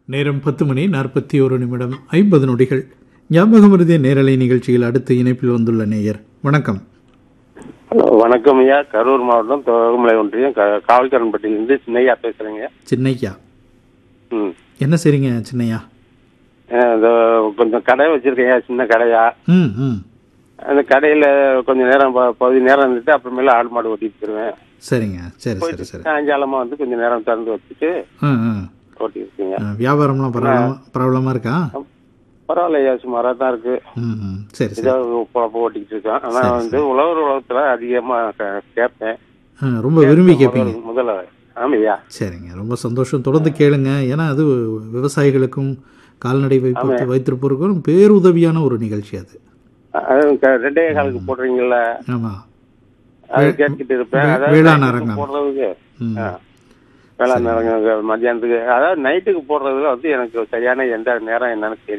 நேரம் பத்து மணி நாற்பத்தி ஒரு நிமிடம் ஐம்பது நொடிகள் ஞாபகம் மருதிய நேரலை நிகழ்ச்சியில் அடுத்து இணைப்பில் வந்துள்ள நேயர் வணக்கம் ஹலோ வணக்கம் ஐயா கரூர் மாவட்டம் தோகமலை ஒன்றியம் க- காவல்காரன்பட்டியிலிருந்து சின்னையா பேசுறேங்க சின்னையா ம் என்ன செய்றீங்க சின்னையா அஹ் இந்த கொஞ்சம் கடை வச்சிருக்கேன் ஐயா, சின்ன கடையா ம் ம் அந்த கடையில கொஞ்சம் நேரம் ப- பகுதி நேரம் இருந்துட்டு அப்புறமேல ஆடு மாடு ஓட்டிட்டு போயிருவேன் சரிங்க சரி சரி சரி சாயங்காலமா வந்து கொஞ்சம் நேரம் திறந்து வச்சுட்டு ம் ம் ஓட்டி இருக்கீங்க ஆ, வியாபாரம்லாம் பரவாயில்ல பரவாயில்லாம இருக்கா பரவாயில்ல ஐயா சுமாரா தான் இருக்கு ம் ம் சரி சரி ஏதோ பொழப்பு ஓட்டிக்கிட்டு இருக்கேன் ஆனா வந்து உழவர் உலகத்துல அதிகமா க- கேட்பேன் ஆ, ரொம்ப விரும்பி கேட்பீங்க முதல் முதல்ல ஆமையா சரிங்க ரொம்ப சந்தோஷம் தொடர்ந்து கேளுங்க ஏன்னா அது விவசாயிகளுக்கும் கால்நடை வைப்பு வைத்திருப்போருக்கும் பேருதவியான ஒரு நிகழ்ச்சி அது அது க- ரெண்டே காலுக்கு போடுறீங்கல்ல ஆமாம் அது கேட்டுக்கிட்டு இருப்பேன் வே- அதாவது வேளாண் நைட்டுக்கு அரங்கம். போடுறதுக்கு ம் ஆ. வேளாண் அரங்கம் மத்தியானத்துக்கு அதாவது நைட்டுக்கு போடுறதுல வந்து எனக்கு சரியான எந்த நேரம் என்னன்னு தெரியல